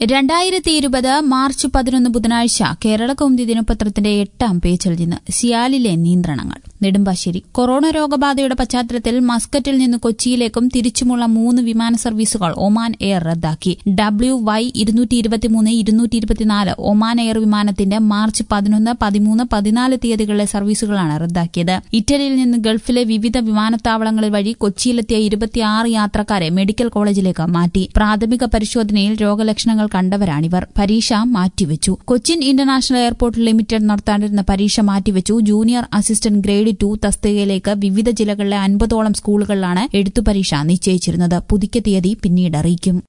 രണ്ടായിരത്തി ഇരുപത് മാർച്ച് പതിനൊന്ന് ബുധനാഴ്ച കേരള കൗമുദി ദിനപത്രത്തിന്റെ എട്ടാം പേജിൽ നിന്ന് സിയാലിലെ നിയന്ത്രണങ്ങൾ നെടുമ്പാശ്ശേരി കൊറോണ രോഗബാധയുടെ പശ്ചാത്തലത്തിൽ മസ്കറ്റിൽ നിന്ന് കൊച്ചിയിലേക്കും തിരിച്ചുമുള്ള മൂന്ന് വിമാന സർവീസുകൾ ഒമാൻ എയർ റദ്ദാക്കി ഡബ്ല്യു വൈ ഇരുന്നൂറ്റി ഇരുപത്തിമൂന്ന് ഇരുന്നൂറ്റി ഇരുപത്തിനാല് ഒമാൻ എയർ വിമാനത്തിന്റെ മാർച്ച് പതിനൊന്ന് പതിമൂന്ന് പതിനാല് തീയതികളിലെ സർവീസുകളാണ് റദ്ദാക്കിയത് ഇറ്റലിയിൽ നിന്ന് ഗൾഫിലെ വിവിധ വിമാനത്താവളങ്ങളിൽ വഴി കൊച്ചിയിലെത്തിയ ഇരുപത്തിയാറ് യാത്രക്കാരെ മെഡിക്കൽ കോളേജിലേക്ക് മാറ്റി പ്രാഥമിക പരിശോധനയിൽ രോഗലക്ഷണങ്ങൾ കണ്ടവരാണിവർ പരീക്ഷ മാറ്റിവെച്ചു കൊച്ചിൻ ഇന്റർനാഷണൽ എയർപോർട്ട് ലിമിറ്റഡ് നടത്താനിരുന്ന പരീക്ഷ മാറ്റിവെച്ചു ജൂനിയർ അസിസ്റ്റന്റ് ഗ്രേഡ് ടു തസ്തികയിലേക്ക് വിവിധ ജില്ലകളിലെ അൻപതോളം സ്കൂളുകളിലാണ് എഴുത്തുപരീക്ഷ നിശ്ചയിച്ചിരുന്നത് പുതുക്കിയ തീയതി പിന്നീട് അറിയിക്കും